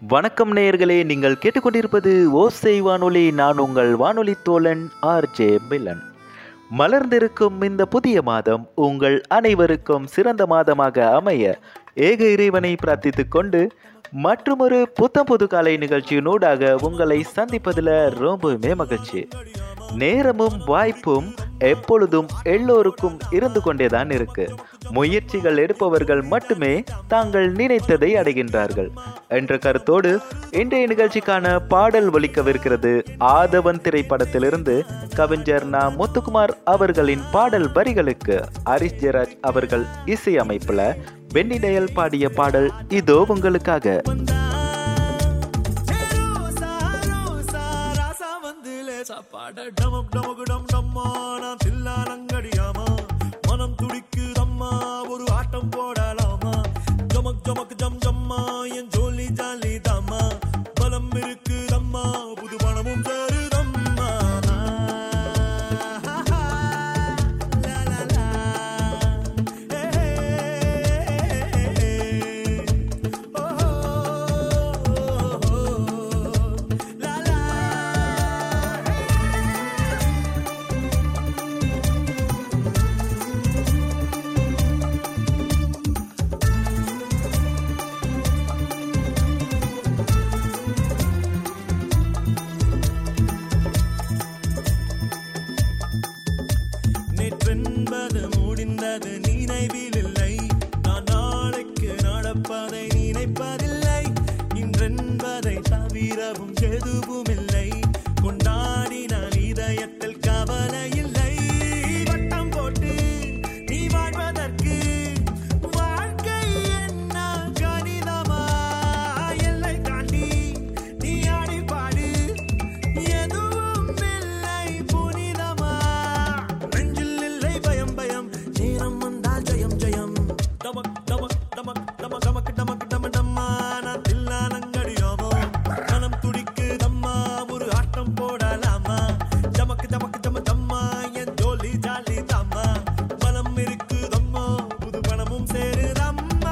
வணக்கம் நேயர்களே நீங்கள் கேட்டுக்கொண்டிருப்பது ஓசை வானொலி நான் உங்கள் வானொலி தோழன் ஆர்ஜே மில்லன் மலர்ந்திருக்கும் இந்த புதிய மாதம் உங்கள் அனைவருக்கும் சிறந்த மாதமாக அமைய ஏக இறைவனை பிரார்த்தித்துக் கொண்டு மற்றொரு புத்தம் புது காலை நிகழ்ச்சியினூடாக உங்களை சந்திப்பதில் ரொம்பவுமே மகிழ்ச்சி நேரமும் வாய்ப்பும் எப்பொழுதும் எல்லோருக்கும் இருந்து கொண்டேதான் இருக்கு முயற்சிகள் எடுப்பவர்கள் மட்டுமே தாங்கள் நினைத்ததை அடைகின்றார்கள் என்ற கருத்தோடு இன்றைய நிகழ்ச்சிக்கான பாடல் ஒலிக்கவிருக்கிறது ஆதவன் திரைப்படத்திலிருந்து கவிஞர் நா முத்துக்குமார் அவர்களின் பாடல் வரிகளுக்கு ஹரிஸ் ஜெராஜ் அவர்கள் இசையமைப்புல வெண்ணிடையல் பாடிய பாடல் இதோ உங்களுக்காக சாப்பாட டமக் டமக் டம் டம்மா நான் தில்லாலங்கடியாமா மனம் துடிக்குதம்மா ஒரு ஆட்டம் போடலாமா ஜமக் ஜமக் ஜம் ஜம்மா என் ஜோலி ஜாலி தாம்மா பலம் இருக்குதம்மா புது பணமும் தருதம்மா லா, லா, லா. ஏ, ஏ, ஏ. ஓ, ஓ, ஓ, லா, லா. நேற்றென்பது முடிந்தது நினைவில் இல்லை நான் நாளைக்கு நடப்பதை நினைப்பதில்லை இன்றென்பதை தவிரவும் எதுவும் இல்லை கொண்டாடி நான் இதயத்தில் கவலை இல்லை வட்டம் போட்டு நீ வாழ்வதற்கு வாழ்க்கை என்ன கணிதமா எல்லை தாண்டி நீ ஆடி பாடு எதுவும் இல்லை புனிதமா நெஞ்சில் இல்லை பயம் பயம் நேரம் வந்தால் ஜெயம் ஜெயம் டமக் டமக் டமக் டமக் டமக் டமக் டம டம்மா நான் தில்லாலங்கடியாமோ மனம் துடிக்கு தம்மா ஒரு ஆட்டம் போடலாமா ஜமக்கு ஜமக்கு ஜம தம்மா என் ஜோலி ஜாலி தாம்மா பலம் இருக்கு தம்மா புது பணமும் சேருதம்மா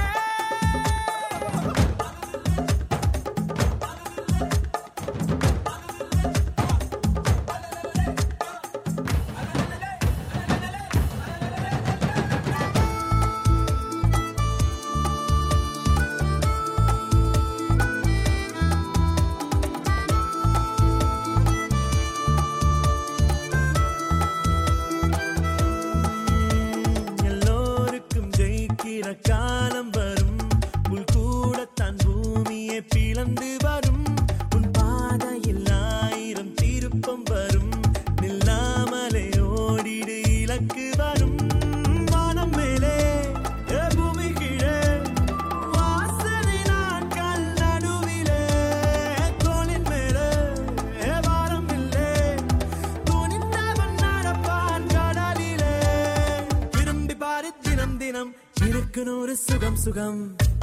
எல்லோருக்கும் ஜெயிக்கிற காலம் வரும் புல் கூடத்தான் பூமியை பிளந்து வரும் உன் பாதையில் ஆயிரம் திருப்பம் வரும் நில்லாமலே ஓடிடு இலக்கு வரும் வானம் மேலே ஏ பூமி கீழே வாசனை நாட்கள் நடுவிலே தோளின் மேலே ஏ வாரம் இல்லை துணிந்தவன் நடப்பான் கடலிலே திரும்பி பாரு தினம் தினம் இருக்கு நூறு சுகம் சுகம்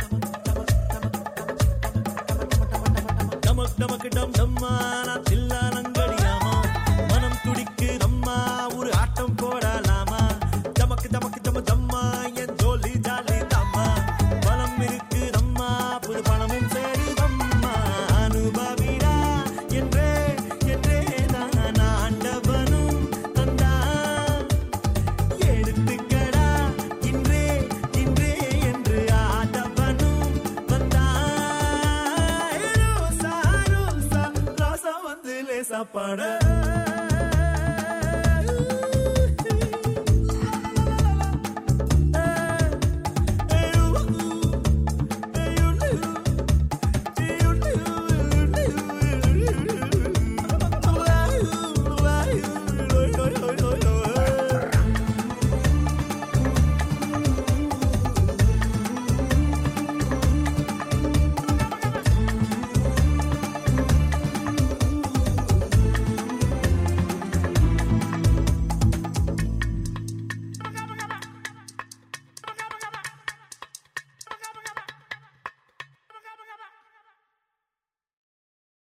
டமக் டமக் டம் டம்மா நான் தில்லாலங்கடியாமா மனம் துடிக்கு அம்மா ஒரு ஆட்டம் போடலாமா டமக்கு டமக்கு டம டம்மா என் ஜோலி ஜாலி தாம்மா பலம் இருக்கு அம்மா புது பணமும் சேருதம்மா அனுபவிடா என்றே என்றே நான் ஆண்டவனும் தந்தான் எடுத்துக்கடா இன்றே இன்றே என்று ஆடவனும் வந்தான் ரோசா ரோசா ரோசா வந்து லேசா பாட